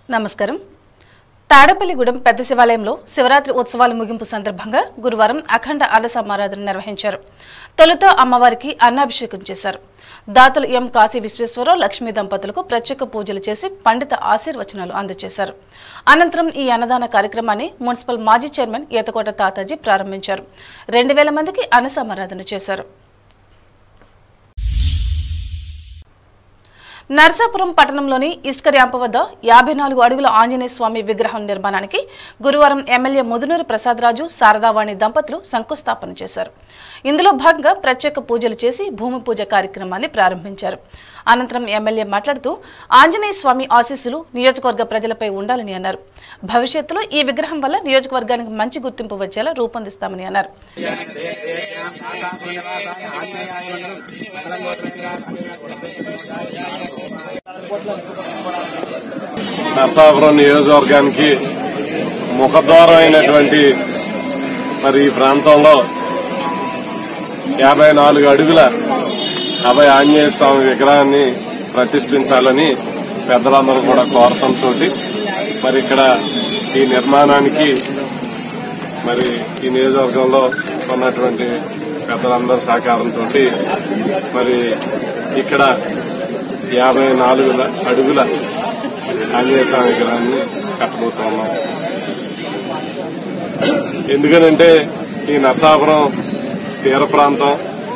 నమస్కారం తాడపల్లిగూడెం పెద్ద శివాలయంలో శివరాత్రి ఉత్సవాల ముగింపు సందర్భంగా గురువారం అఖండ అన్నసమారాధన నిర్వహించారు తొలుత అమ్మవారికి అన్నాభిషేకం చేశారు దాతలు ఎం కాశీ విశ్వేశ్వరరావు లక్ష్మీ దంపతులకు ప్రత్యేక పూజలు చేసి పండిత ఆశీర్వచనాలు అందజేశారు అనంతరం ఈ అన్నదాన కార్యక్రమాన్ని మున్సిపల్ మాజీ చైర్మన్ ఈతకోట తాతాజీ ప్రారంభించారు రెండు వేల మందికి అన్నసమారాధన చేశారు నర్సాపురం పట్టణంలోని ఇసుక ర్యాంపు వద్ద యాభై నాలుగు అడుగుల ఆంజనేయ స్వామి విగ్రహం నిర్మాణానికి గురువారం ఎమ్మెల్యే ముదునూరు ప్రసాదరాజు శారదావాణి దంపతులు శంకుస్థాపన చేశారు ఇందులో భాగంగా ప్రత్యేక పూజలు చేసి భూమి పూజ కార్యక్రమాన్ని ప్రారంభించారు అనంతరం ఎమ్మెల్యే మాట్లాడుతూ ఆంజనేయ స్వామి ఆశీస్సులు నియోజకవర్గ ప్రజలపై ఉండాలని అన్నారు భవిష్యత్తులో ఈ విగ్రహం వల్ల నియోజకవర్గానికి మంచి గుర్తింపు వచ్చేలా రూపొందిస్తామని అన్నారు నరసాపురం నియోజకవర్గానికి ముఖద్వారం అయినటువంటి మరి ఈ ప్రాంతంలో యాభై నాలుగు అడుగుల అభయ ఆంజనేయ స్వామి విగ్రహాన్ని ప్రతిష్ఠించాలని పెద్దలందరూ కూడా కోరటంతో మరి ఇక్కడ ఈ నిర్మాణానికి మరి ఈ నియోజకవర్గంలో ఉన్నటువంటి పెద్దలందరి సహకారంతో మరి ఇక్కడ యాభై నాలుగు అడుగుల ఆంజనేయ స్వామి విగ్రహాన్ని కట్టబోతున్నాం ఎందుకనంటే ఈ నరసాపురం తీర ప్రాంతం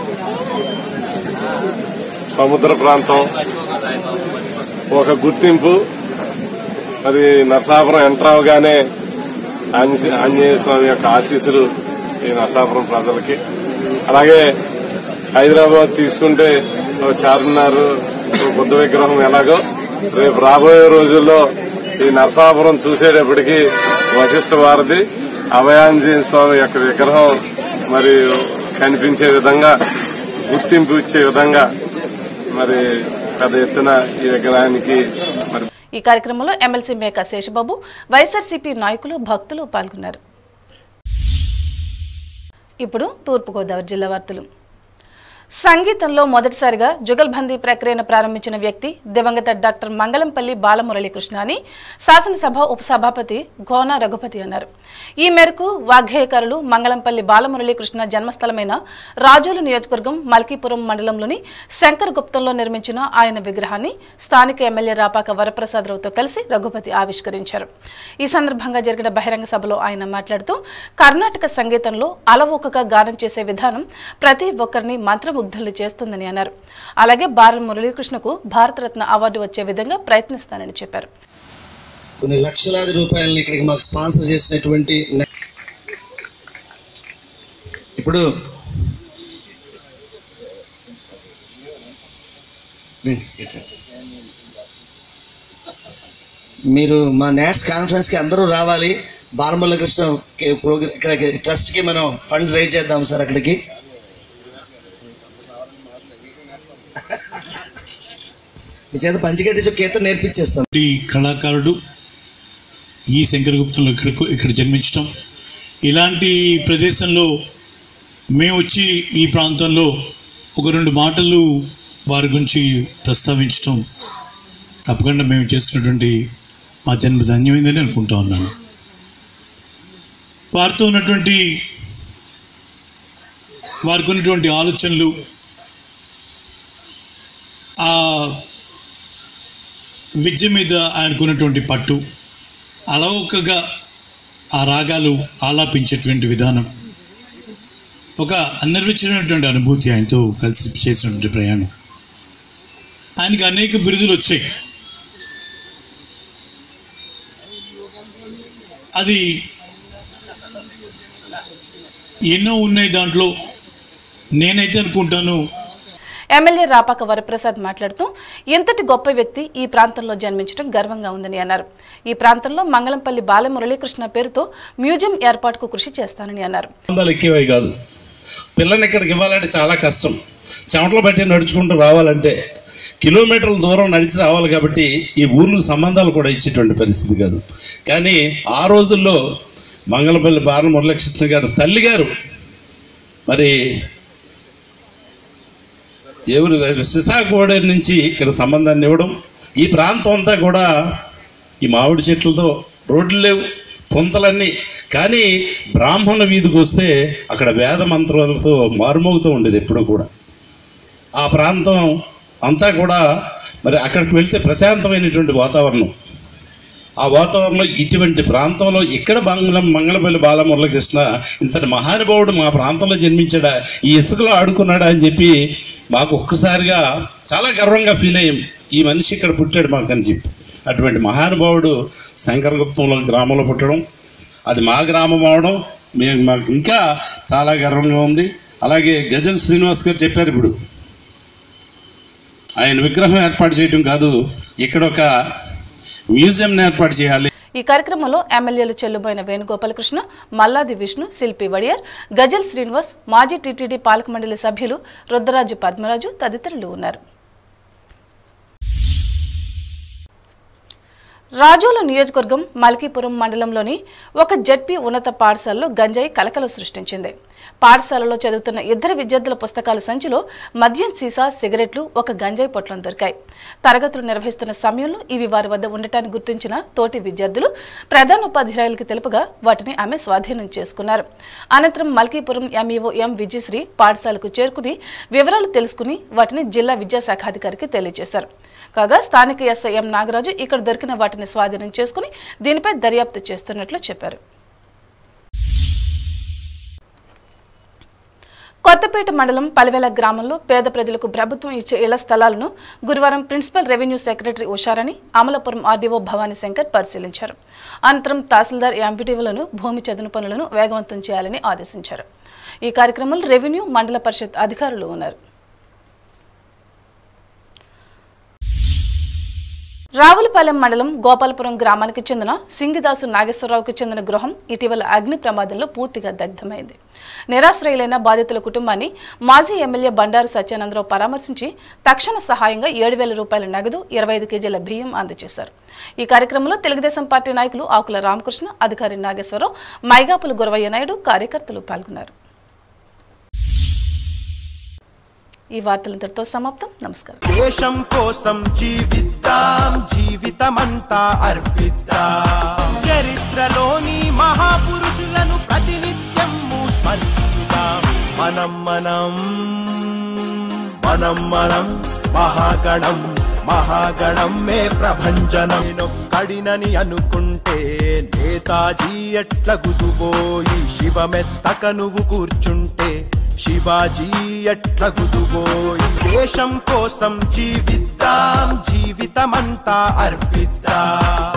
సముద్ర ప్రాంతం ఒక గుర్తింపు అది నరసాపురం ఎంటర్ అవగానే ఆంజ- ఆంజనేయ స్వామి యొక్క ఆశీస్సులు ఈ నరసాపురం ప్రజలకి అలాగే హైదరాబాద్ తీసుకుంటే ఓ చార్మినార్ ఓ బుద్ధ విగ్రహం ఎలాగో రేపు రాబోయే రోజుల్లో ఈ నరసాపురం చూసేటప్పటికి వశిష్ఠ భారతి అభయాంజనేయ స్వామి యొక్క విగ్రహం మరి కనిపించే విధంగా గుర్తింపు ఇచ్చే విధంగా మరి పెద్ద ఎత్తున ఈ విగ్రహానికి మరి ఈ కార్యక్రమంలో ఎమ్మెల్సీ మేక శేషబాబు వైఎస్ఆర్సీపీ నాయకులు భక్తులు పాల్గొన్నారు ఇప్పుడు తూర్పుగోదావరి జిల్లా వార్తలు సంగీతంలో మొదటిసారిగా జుగల్బందీ ప్రక్రియను ప్రారంభించిన వ్యక్తి దివంగత డాక్టర్ మంగళంపల్లి బాలమురళీకృష్ణ అని శాసనసభ ఉపసభాపతి గోనా రఘుపతి అన్నారు ఈ మేరకు వాగ్గేయకారులు మంగళంపల్లి బాలమురళీకృష్ణ జన్మస్థలమైన రాజోలు నియోజకవర్గం మల్కీపురం మండలంలోని శంకర్ గుప్తంలో నిర్మించిన ఆయన విగ్రహాన్ని స్థానిక ఎమ్మెల్యే రాపాక వరప్రసాదరావుతో కలిసి రఘుపతి ఆవిష్కరించారు ఈ సందర్భంగా జరిగిన బహిరంగ సభలో ఆయన మాట్లాడుతూ కర్ణాటక సంగీతంలో అలవోకగా గానం చేసే విధానం ప్రతి ఒక్కరిని మంత్రముగ్ధులు చేస్తుందని అన్నారు అలాగే బాల మురళీకృష్ణకు భారతరత్న అవార్డు వచ్చే విధంగా ప్రయత్నిస్తానని చెప్పారు కొన్ని లక్షలాది రూపాయలని ఇక్కడికి మాకు స్పాన్సర్ చేసినటువంటి న- ఇప్పుడు రండి, ఇట్లా. మీరు మా నేట్స్ కాన్ఫరెన్స్ కి అందరూ రావాలి బాలమురళి కృష్ణ ప్రోగ్రామ్ ఇక్కడ ట్రస్ట్ కి మనం ఫండ్స్ రైజ్ చేద్దాం సార్ అక్కడికి మీ చేత పంచిగట్టి కీర్తన నేర్పించేస్తాం ఈ కళాకారుడు ఈ శంకరగుప్తంలో ఇక్కడ ఇక్కడ జన్మించటం ఇలాంటి ప్రదేశంలో మేము వచ్చి ఈ ప్రాంతంలో ఒక రెండు మాటలు వారి గురించి ప్రస్తావించటం తప్పకుండా మేము చేసుకున్నటువంటి మా జన్మ ధన్యమైందని అనుకుంటా ఉన్నాను వారితో ఉన్నటువంటి వారికి ఉన్నటువంటి ఆలోచనలు ఆ విద్య మీద ఆయనకున్నటువంటి పట్టు అలౌకగా ఆ రాగాలు ఆలాపించేటువంటి విధానం ఒక అనిర్వచనమైనటువంటి అనుభూతి ఆయనతో కలిసి చేసినటువంటి ప్రయాణం ఆయనకి అనేక బిరుదులు వచ్చాయి అది ఎన్నో ఉన్నాయి దాంట్లో నేనైతే అనుకుంటాను ఎమ్మెల్యే రాపాక వరప్రసాద్ మాట్లాడుతూ ఇంతటి గొప్ప వ్యక్తి ఈ ప్రాంతంలో జన్మించడం గర్వంగా ఉందని అన్నారు ఈ ప్రాంతంలో మంగళంపల్లి బాలమురళీకృష్ణ పేరుతో మ్యూజియం ఏర్పాటుకు కృషి చేస్తానని అన్నారు సంబంధాలు ఎక్కేవే కాదు పిల్లని ఇక్కడికి ఇవ్వాలంటే చాలా కష్టం చెమటలు బట్టి నడుచుకుంటూ రావాలంటే కిలోమీటర్ల దూరం నడిచి రావాలి కాబట్టి ఈ ఊర్లకు సంబంధాలు కూడా ఇచ్చేటువంటి పరిస్థితి కాదు కానీ ఆ రోజుల్లో మంగళపల్లి బాల మురళకృష్ణ గారు తల్లి గారు మరి ఎవరు విశాఖపట్నం నుంచి ఇక్కడ సంబంధాన్ని ఇవ్వడం ఈ ప్రాంతం అంతా కూడా ఈ మామిడి చెట్లతో రోడ్లు లేవు పుంతలన్నీ కానీ బ్రాహ్మణ వీధికి వస్తే అక్కడ వేద మంత్రాలతో మారుమోగుతూ ఉండేది ఎప్పుడూ కూడా ఆ ప్రాంతం అంతా కూడా మరి అక్కడికి వెళ్తే ప్రశాంతమైనటువంటి వాతావరణం ఆ వాతావరణంలో ఇటువంటి ప్రాంతంలో ఇక్కడ మంగళం మంగళపల్లి బాలమురళకృష్ణ ఇంతటి మహానుభావుడు మా ప్రాంతంలో జన్మించాడా ఈ ఇసుకలో ఆడుకున్నాడా అని చెప్పి మాకు ఒక్కసారిగా చాలా గర్వంగా ఫీల్ అయ్యాం ఈ మనిషి ఇక్కడ పుట్టాడు మాకు అని చెప్పి అటువంటి మహానుభావుడు శంకరగుప్తంలో గ్రామంలో పుట్టడం అది మా గ్రామం అవడం మేము మాకు ఇంకా చాలా గర్వంగా ఉంది అలాగే గజల్ శ్రీనివాస్ గారు చెప్పారు ఇప్పుడు ఆయన విగ్రహం ఏర్పాటు చేయడం కాదు ఇక్కడ ఒక మ్యూజియంని ఏర్పాటు చేయాలి ఈ కార్యక్రమంలో ఎమ్మెల్యేలు చెల్లుబోయిన వేణుగోపాలకృష్ణ మల్లాది విష్ణు శిల్పి వడియర్ గజల్ శ్రీనివాస్ మాజీ టీటీడీ పాలక మండలి సభ్యులు రుద్రరాజు పద్మరాజు తదితరులు ఉన్నారు రాజోలు నియోజకవర్గం మల్కీపురం మండలంలోని ఒక జడ్పీ ఉన్నత పాఠశాలలో గంజాయి కలకలం సృష్టించింది పాఠశాలలో చదువుతున్న ఇద్దరు విద్యార్థుల పుస్తకాల సంచిలో మద్యం సీసా సిగరెట్లు ఒక గంజాయి పొట్లం దొరికాయి తరగతులు నిర్వహిస్తున్న సమయంలో ఇవి వారి వద్ద ఉండటాన్ని గుర్తించిన తోటి విద్యార్థులు ప్రధానోపాధ్యాయులకి తెలుపగా వాటిని ఆమె స్వాధీనం చేసుకున్నారు అనంతరం మల్కీపురం ఎంఈఓ ఎం విజయశ్రీ పాఠశాలకు చేరుకుని వివరాలు తెలుసుకుని వాటిని జిల్లా విద్యాశాఖాధికారికి తెలియజేశారు కాగా స్థానిక ఎస్ఐ ఎం నాగరాజు ఇక్కడ దొరికిన వాటిని స్వాధీనం చేసుకుని దీనిపై దర్యాప్తు చేస్తున్నట్లు చెప్పారు కొత్తపేట మండలం పలివెల గ్రామంలో పేద ప్రజలకు ప్రభుత్వం ఇచ్చే ఇళ్ల స్థలాలను గురువారం principal revenue secretary Usharani Amalapuram RDO Bhavani Shankar పరిశీలించారు అనంతరం తహసీల్దార్ ఎంపీటీవీలను భూమి చదును పనులను వేగవంతం చేయాలని ఆదేశించారు ఈ కార్యక్రమంలో రెవెన్యూ మండల పరిషత్ అధికారులు ఉన్నారు రావులపాలెం మండలం గోపాలపురం గ్రామానికి చెందిన సింగిదాసు నాగేశ్వరరావుకి చెందిన గృహం ఇటీవల అగ్ని ప్రమాదంలో పూర్తిగా దగ్ధమైంది నిరాశ్రయులైన బాధితుల కుటుంబాన్ని మాజీ ఎమ్మెల్యే బండారు సత్యానందరావు పరామర్శించి తక్షణ సహాయంగా ఏడు వేల రూపాయల నగదు ఇరవై ఐదు కేజీల బియ్యం అందజేశారు ఈ కార్యక్రమంలో తెలుగుదేశం పార్టీ నాయకులు ఆకుల రామకృష్ణ అధికారి నాగేశ్వరరావు మైగాపుల గురవయ్య నాయుడు కార్యకర్తలు పాల్గొన్నారు ఈ వార్తలు ఇంతటితో సమాప్తం నమస్కారం దేశం కోసం జీవిద్దాం జీవితమంతా అర్పిద్దాం చరిత్రలోని మహాపురుషులను ప్రతినిత్యం స్మరించుదాం మనం మనం మనం మనం మహాగణం మహాగణం మే ప్రభంజనం కడినని అనుకుంటే నేతాజీ ఎట్ల గుదుబోయి శివమెత్తక నువ్వు కూర్చుంటే శివాజీ ఎట్ల గుదుబోయి దేశం కోసం జీవిద్దాం జీవితమంతా అర్పిద్దాం